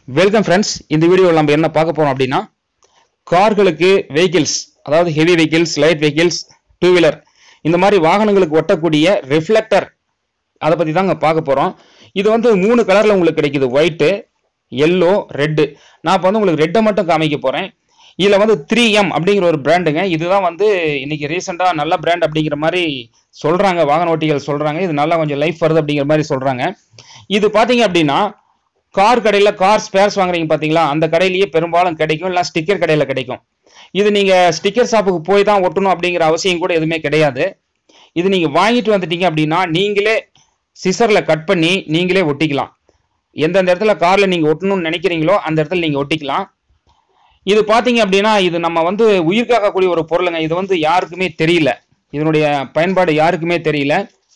welcome friends இந்த வீடியோவில் நம்ம என்ன பார்க்க போறோம் அப்படின்னா கார்களுக்கு வெஹிக்கிள்ஸ் அதாவது heavy vehicles light vehicles two wheeler இந்த மாதிரி வாகனங்களுக்கு ஒட்டக்கூடிய ரிஃப்ளெக்டர் அதை பற்றி தாங்க பார்க்க போகிறோம் இது வந்து மூணு கலரில் உங்களுக்கு கிடைக்குது ஒயிட்டு எல்லோ ரெட்டு நான் இப்போ வந்து உங்களுக்கு ரெட்டை மட்டும் காமிக்க போகிறேன் இதில் வந்து த்ரீ எம் அப்படிங்கிற ஒரு பிராண்டுங்க இதுதான் வந்து இன்னைக்கு ரீசெண்டாக நல்ல பிராண்ட் அப்படிங்கிற மாதிரி சொல்கிறாங்க வாகன ஓட்டிகள் சொல்கிறாங்க இது நல்லா கொஞ்சம் லைஃப் வருது அப்படிங்கிற மாதிரி சொல்கிறாங்க இது பார்த்தீங்க அப்படின்னா கார் கடையில் கார் ஸ்பேர்ஸ் வாங்குறீங்க பார்த்தீங்களா அந்த கடையிலேயே பெரும்பாலும் கிடைக்கும் இல்லை ஸ்டிக்கர் கடையில் கிடைக்கும் இது நீங்கள் ஸ்டிக்கர் ஷாப்புக்கு போய் தான் ஒட்டணும் அப்படிங்கிற அவசியம் கூட எதுவுமே கிடையாது இது நீங்கள் வாங்கிட்டு வந்துட்டீங்க அப்படின்னா நீங்களே சிசரில் கட் பண்ணி நீங்களே ஒட்டிக்கலாம் எந்தெந்த இடத்துல காரில் நீங்கள் ஒட்டணும்னு நினைக்கிறீங்களோ அந்த இடத்துல நீங்கள் ஒட்டிக்கலாம் இது பார்த்தீங்க அப்படின்னா இது நம்ம வந்து உயிர் காக்கக்கூடிய ஒரு பொருளுங்க இது வந்து யாருக்குமே தெரியல இதனுடைய பயன்பாடு யாருக்குமே தெரியல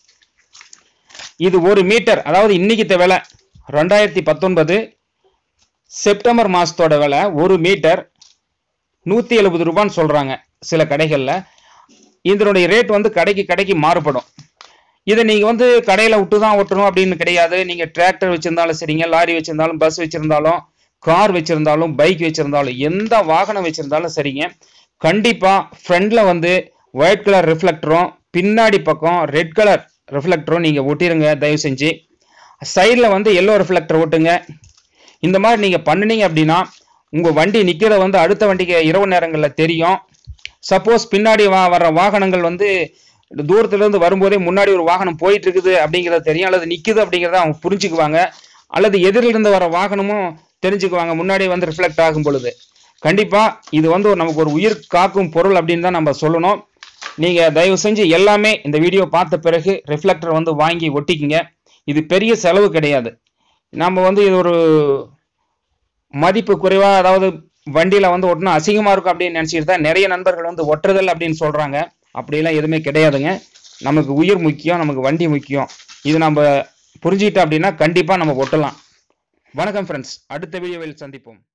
இது ஒரு மீட்டர் அதாவது இன்னைக்கு விலை ரெண்டாயிரத்தி பத்தொன்பது செப்டம்பர் மாதத்தோட விலை ஒரு மீட்டர் நூற்றி எழுபது ரூபான்னு சொல்கிறாங்க சில கடைகளில் இதனுடைய ரேட் வந்து கடைக்கு கடைக்கு மாறுபடும் இதை நீங்கள் வந்து கடையில் விட்டு தான் ஓட்டணும் அப்படின்னு கிடையாது நீங்கள் டிராக்டர் வச்சுருந்தாலும் சரிங்க லாரி வச்சுருந்தாலும் பஸ் வச்சுருந்தாலும் கார் வச்சுருந்தாலும் பைக் வச்சுருந்தாலும் எந்த வாகனம் வச்சுருந்தாலும் சரிங்க கண்டிப்பாக ஃப்ரண்டில் வந்து ஒயிட் கலர் ரிஃப்ளெக்டரும் பின்னாடி பக்கம் ரெட் கலர் ரிஃப்ளெக்டரும் நீங்கள் ஒட்டிடுங்க தயவு செஞ்சு சைடில் வந்து எல்லோ ரிஃப்ளெக்டர் ஓட்டுங்க இந்த மாதிரி நீங்கள் பண்ணுனீங்க அப்படின்னா உங்கள் வண்டி நிற்கிறத வந்து அடுத்த வண்டிக்கு இரவு நேரங்களில் தெரியும் சப்போஸ் பின்னாடி வா வர்ற வாகனங்கள் வந்து தூரத்துலேருந்து வரும்போதே முன்னாடி ஒரு வாகனம் போயிட்டு இருக்குது அப்படிங்கிறது தெரியும் அல்லது நிற்குது அப்படிங்கிறத அவங்க புரிஞ்சுக்குவாங்க அல்லது எதிரிலிருந்து வர வாகனமும் தெரிஞ்சுக்குவாங்க முன்னாடி வந்து ரிஃப்ளெக்ட் ஆகும் பொழுது கண்டிப்பாக இது வந்து ஒரு நமக்கு ஒரு உயிர் காக்கும் பொருள் அப்படின்னு தான் நம்ம சொல்லணும் நீங்கள் தயவு செஞ்சு எல்லாமே இந்த வீடியோ பார்த்த பிறகு ரிஃப்ளெக்டர் வந்து வாங்கி ஒட்டிக்கிங்க இது பெரிய செலவு கிடையாது நம்ம வந்து இது ஒரு மதிப்பு குறைவாக அதாவது வண்டியில் வந்து ஒட்டினா அசிங்கமாக இருக்கும் அப்படின்னு நினச்சிட்டு தான் நிறைய நண்பர்கள் வந்து ஒட்டுறதில்லை அப்படின்னு சொல்கிறாங்க அப்படியெல்லாம் எதுவுமே கிடையாதுங்க நமக்கு உயிர் முக்கியம் நமக்கு வண்டி முக்கியம் இது நம்ம புரிஞ்சுக்கிட்டோம் அப்படின்னா கண்டிப்பாக நம்ம ஒட்டலாம் வணக்கம் ஃப்ரெண்ட்ஸ் அடுத்த வீடியோவில் சந்திப்போம்